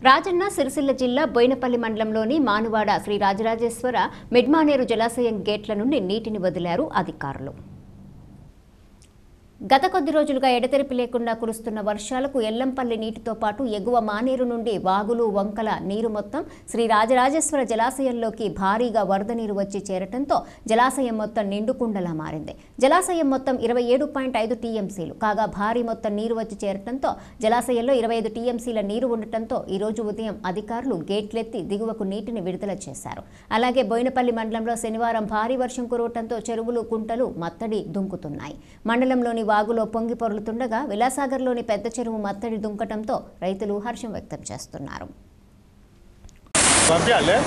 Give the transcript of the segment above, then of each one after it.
రాజన్న సిరిసిల్ల జిల్లా బోయినపల్లి మండలంలోని మానువాడ శ్రీ రాజరాజేశ్వర మిడ్మానేరు జలాశయం గేట్ల నుండి నీటిని వదిలారు అధికారులు గత కొద్ది రోజులుగా ఎడతెరిపి లేకుండా కురుస్తున్న వర్షాలకు ఎల్లంపల్లి నీటితో పాటు ఎగువ మానేరు నుండి వాగులు వంకల నీరు మొత్తం శ్రీ రాజరాజేశ్వర జలాశయంలోకి భారీగా వరద నీరు వచ్చి చేరటంతో జలాశయం మొత్తం నిండుకుండలా మారింది జలాశయం మొత్తం ఇరవై ఏడు పాయింట్ ఐదు టీఎంసీలు కాగా భారీ మొత్తం నీరు వచ్చి చేరటంతో జలాశయంలో ఇరవై ఐదు టీఎంసీల నీరు ఉండటంతో ఈ రోజు ఉదయం అధికారులు గేట్లెత్తి దిగువకు నీటిని విడుదల చేశారు అలాగే బోయినపల్లి మండలంలో శనివారం భారీ వర్షం కురవటంతో చెరువులు కుంటలు మత్తడి దుంకుతున్నాయి మండలంలోని వాగులో పొంగి పొర్లుతుండగా విలాసాగర్లోని పెద్ద చెరువు మత్తడి దుంకటంతో రైతులు హర్షం వ్యక్తం చేస్తున్నారు పంపించాలి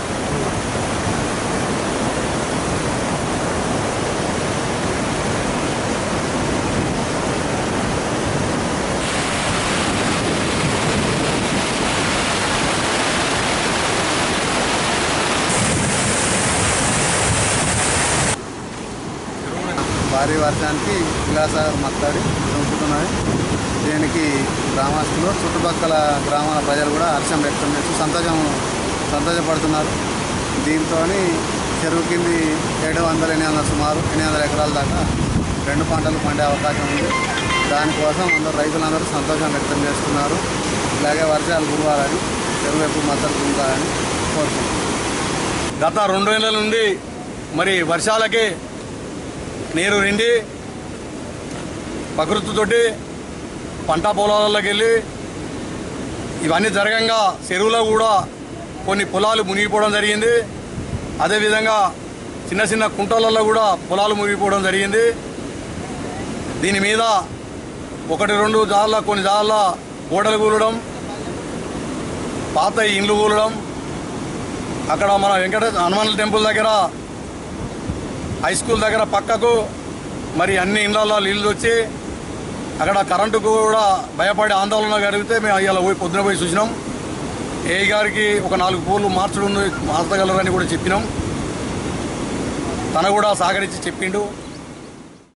భారీ వర్షానికి విలాసాగర్ మత్తడి చంపుతున్నది దీనికి గ్రామస్తులు చుట్టుపక్కల గ్రామాల ప్రజలు కూడా హర్షం వ్యక్తం చేస్తూ సంతోషం సంతోషపడుతున్నారు దీంతో చెరువు కింది ఏడు వందల ఎనిమిది వందల సుమారు ఎనిమిది వందల ఎకరాల దాకా రెండు పంటలు పండే అవకాశం ఉంది దానికోసం అందరూ రైతులందరూ సంతోషం వ్యక్తం చేస్తున్నారు ఇలాగే వర్షాలు కురవాలని చెరువు ఎప్పుడు మద్దతు పొందాలని కోరుకుంటున్నారు గత రెండు నెలల నుండి మరి వర్షాలకి నీరు నిండి ప్రకృతితోటి పంట పొలాలలోకి వెళ్ళి ఇవన్నీ జరగంగా చెరువులో కూడా కొన్ని పొలాలు మునిగిపోవడం జరిగింది అదేవిధంగా చిన్న చిన్న కుంటలలో కూడా పొలాలు మునిగిపోవడం జరిగింది దీని మీద ఒకటి రెండు జాళ్ళ కొన్ని జాళ్ళ గోడలు కూలడం పాత ఇండ్లు కూలడం అక్కడ మన వెంకట హనుమాన్ టెంపుల్ దగ్గర హై స్కూల్ దగ్గర పక్కకు మరి అన్ని ఇళ్లలో నీళ్ళు వచ్చి అక్కడ కరెంటుకు కూడా భయపడి ఆందోళన జరిగితే మేము ఇలా పోయి పొద్దున పోయి చూసినాం ఏ గారికి ఒక నాలుగు పూలు మార్చడం మార్చగలరని కూడా చెప్పినాం తన కూడా సహకరించి చెప్పిండు